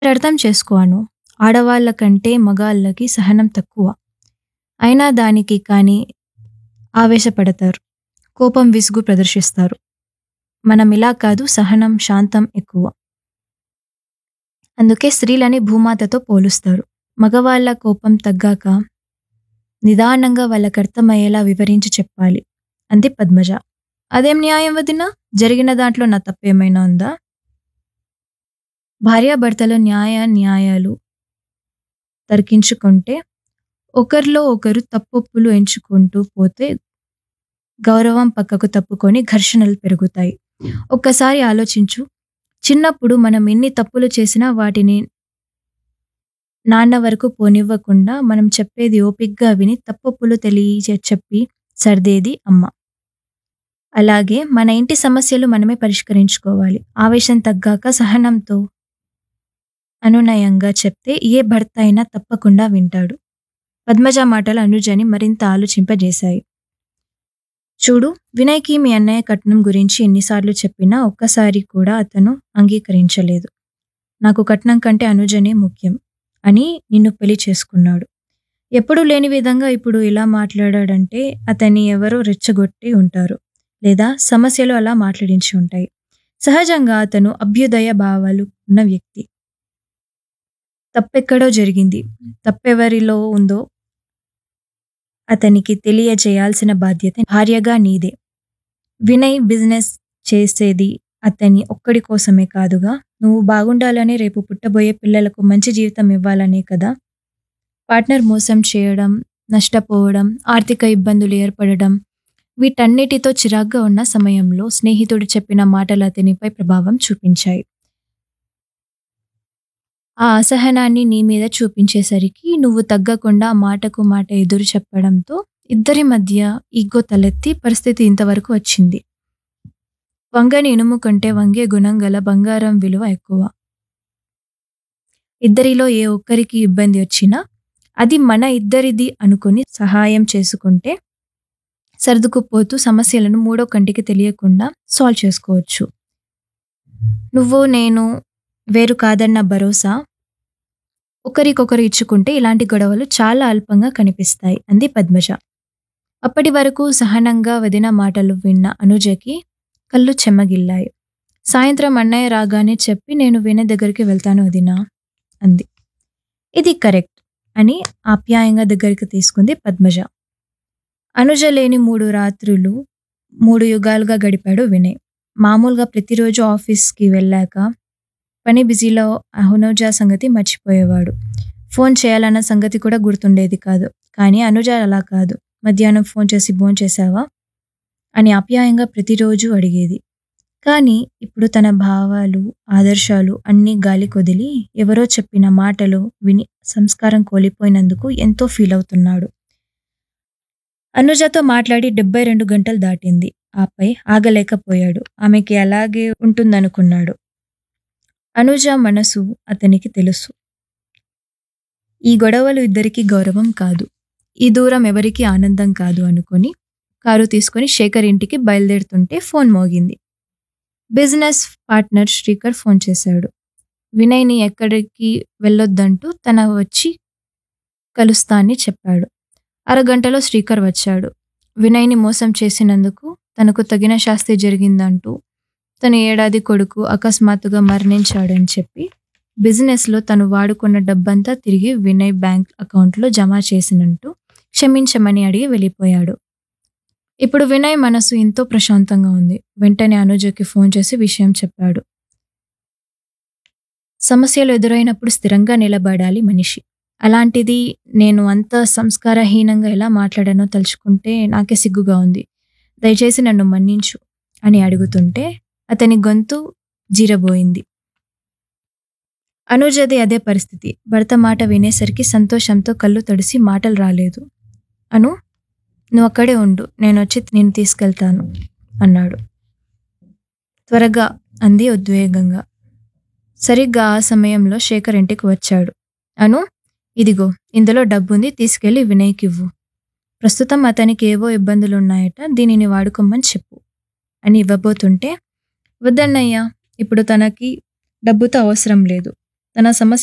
అర్థం చేసుకోను ఆడవాళ్ళ కంటే మగాళ్ళకి సహనం తక్కువ అయినా దానికి కానీ ఆవేశపడతారు కోపం విసుగు ప్రదర్శిస్తారు మనం ఇలా కాదు సహనం శాంతం ఎక్కువ అందుకే స్త్రీలని భూమాతతో పోలుస్తారు మగవాళ్ళ కోపం తగ్గాక నిదానంగా వాళ్ళకి అర్థమయ్యేలా వివరించి చెప్పాలి అంది పద్మజ అదేం న్యాయం వదినా జరిగిన దాంట్లో నా తప్పేమైనా ఉందా భార్యాభర్తలు న్యాయ న్యాయాలు తర్కించుకుంటే ఒకరిలో ఒకరు తప్పొప్పులు ఎంచుకుంటూ పోతే గౌరవం పక్కకు తప్పుకొని ఘర్షణలు పెరుగుతాయి ఒక్కసారి ఆలోచించు చిన్నప్పుడు మనం ఎన్ని తప్పులు చేసినా వాటిని నాన్న వరకు పోనివ్వకుండా మనం చెప్పేది ఓపిగ్గా విని తప్పొప్పులు తెలియ చెప్పి సర్దేది అమ్మ అలాగే మన ఇంటి సమస్యలు మనమే పరిష్కరించుకోవాలి ఆవేశం తగ్గాక సహనంతో అనునయంగా చెప్తే ఏ భర్త అయినా తప్పకుండా వింటాడు పద్మజ మాటలు అనుజని మరింత ఆలోచింపజేశాయి చూడు వినయ్కి మీ అన్నయ్య కట్నం గురించి ఎన్నిసార్లు చెప్పినా ఒక్కసారి కూడా అతను అంగీకరించలేదు నాకు కట్నం కంటే అనుజనే ముఖ్యం అని నిన్ను పెళ్లి చేసుకున్నాడు ఎప్పుడూ లేని విధంగా ఇప్పుడు ఇలా మాట్లాడాడంటే అతన్ని ఎవరో రెచ్చగొట్టి ఉంటారు లేదా సమస్యలు అలా మాట్లాడించి ఉంటాయి సహజంగా అతను అభ్యుదయ భావాలు ఉన్న వ్యక్తి తప్పెక్కడో జరిగింది తప్పెవరిలో ఉందో అతనికి తెలియజేయాల్సిన బాధ్యత భార్యగా నీదే వినయ్ బిజినెస్ చేసేది అతని ఒక్కడి కోసమే కాదుగా నువ్వు బాగుండాలని రేపు పుట్టబోయే పిల్లలకు మంచి జీవితం ఇవ్వాలనే కదా పార్ట్నర్ మోసం చేయడం నష్టపోవడం ఆర్థిక ఇబ్బందులు ఏర్పడడం వీటన్నిటితో చిరాగ్గా ఉన్న సమయంలో స్నేహితుడు చెప్పిన మాటలు అతనిపై ప్రభావం చూపించాయి ఆ అసహనాన్ని నీ మీద చూపించేసరికి నువ్వు తగ్గకుండా మాటకు మాట ఎదురు చెప్పడంతో ఇద్దరి మధ్య ఈగో తలెత్తి పరిస్థితి ఇంతవరకు వచ్చింది వంగని ఇనుము కంటే వంగే గుణం గల బంగారం విలువ ఎక్కువ ఇద్దరిలో ఏ ఒక్కరికి ఇబ్బంది వచ్చినా అది మన ఇద్దరిది అనుకుని సహాయం చేసుకుంటే సర్దుకుపోతూ సమస్యలను మూడో కంటికి తెలియకుండా సాల్వ్ చేసుకోవచ్చు నువ్వు నేను వేరు కాదన్న భరోసా ఒకరికొకరు ఇచ్చుకుంటే ఇలాంటి గొడవలు చాలా అల్పంగా కనిపిస్తాయి అంది పద్మజ అప్పటి వరకు సహనంగా వదిన మాటలు విన్న అనుజకి కళ్ళు చెమ్మగిల్లాయి సాయంత్రం అన్నయ్య రాగానే చెప్పి నేను వినయ్ దగ్గరికి వెళ్తాను వదినా అంది ఇది కరెక్ట్ అని ఆప్యాయంగా దగ్గరికి తీసుకుంది పద్మజ అనుజ లేని మూడు రాత్రులు మూడు యుగాలుగా గడిపాడు వినయ్ మామూలుగా ప్రతిరోజు ఆఫీస్కి వెళ్ళాక పని బిజీలో అనుజ సంగతి మర్చిపోయేవాడు ఫోన్ చేయాలన్న సంగతి కూడా గుర్తుండేది కాదు కానీ అనుజ అలా కాదు మధ్యాహ్నం ఫోన్ చేసి ఫోన్ చేశావా అని ఆప్యాయంగా ప్రతిరోజు అడిగేది కానీ ఇప్పుడు తన భావాలు ఆదర్శాలు అన్నీ గాలి కొదిలి ఎవరో చెప్పిన మాటలు విని సంస్కారం కోల్పోయినందుకు ఎంతో ఫీల్ అవుతున్నాడు అనుజతో మాట్లాడి డెబ్బై రెండు గంటలు దాటింది ఆపై ఆగలేకపోయాడు ఆమెకి అలాగే ఉంటుందనుకున్నాడు అనుజ మనసు అతనికి తెలుసు ఈ గొడవలు ఇద్దరికి గౌరవం కాదు ఈ దూరం ఎవరికి ఆనందం కాదు అనుకొని కారు తీసుకొని శేఖర్ ఇంటికి బయలుదేరుతుంటే ఫోన్ మోగింది బిజినెస్ పార్ట్నర్ శ్రీకర్ ఫోన్ చేశాడు వినయ్ని ఎక్కడికి వెళ్ళొద్దంటూ తన వచ్చి కలుస్తా అని చెప్పాడు అరగంటలో శ్రీకర్ వచ్చాడు వినయ్ని మోసం చేసినందుకు తనకు తగిన శాస్తి జరిగిందంటూ తన ఏడాది కొడుకు అకస్మాత్తుగా మరణించాడని చెప్పి బిజినెస్లో తను వాడుకున్న డబ్బంతా తిరిగి వినయ్ బ్యాంక్ అకౌంట్లో జమ చేసినట్టు క్షమించమని అడిగి వెళ్ళిపోయాడు ఇప్పుడు వినయ్ మనసు ఎంతో ప్రశాంతంగా ఉంది వెంటనే అనుజకి ఫోన్ చేసి విషయం చెప్పాడు సమస్యలు ఎదురైనప్పుడు స్థిరంగా నిలబడాలి మనిషి అలాంటిది నేను అంత సంస్కారహీనంగా ఎలా మాట్లాడానో తలుచుకుంటే నాకే సిగ్గుగా ఉంది దయచేసి నన్ను మన్నించు అని అడుగుతుంటే అతని గొంతు జీరబోయింది అనుజది అదే పరిస్థితి భర్త మాట వినేసరికి సంతోషంతో కళ్ళు తడిసి మాటలు రాలేదు అను నువ్వు అక్కడే ఉండు నేను వచ్చి నేను తీసుకెళ్తాను అన్నాడు త్వరగా అంది ఉద్వేగంగా సరిగ్గా ఆ సమయంలో శేఖర్ ఇంటికి వచ్చాడు అను ఇదిగో ఇందులో డబ్బుంది తీసుకెళ్లి వినయ్కి ఇవ్వు ప్రస్తుతం అతనికి ఏవో ఇబ్బందులు ఉన్నాయట దీనిని వాడుకోమని చెప్పు అని ఇవ్వబోతుంటే వద్దన్నయ్యా ఇప్పుడు తనకి డబ్బుతో అవసరం లేదు తన సమస్య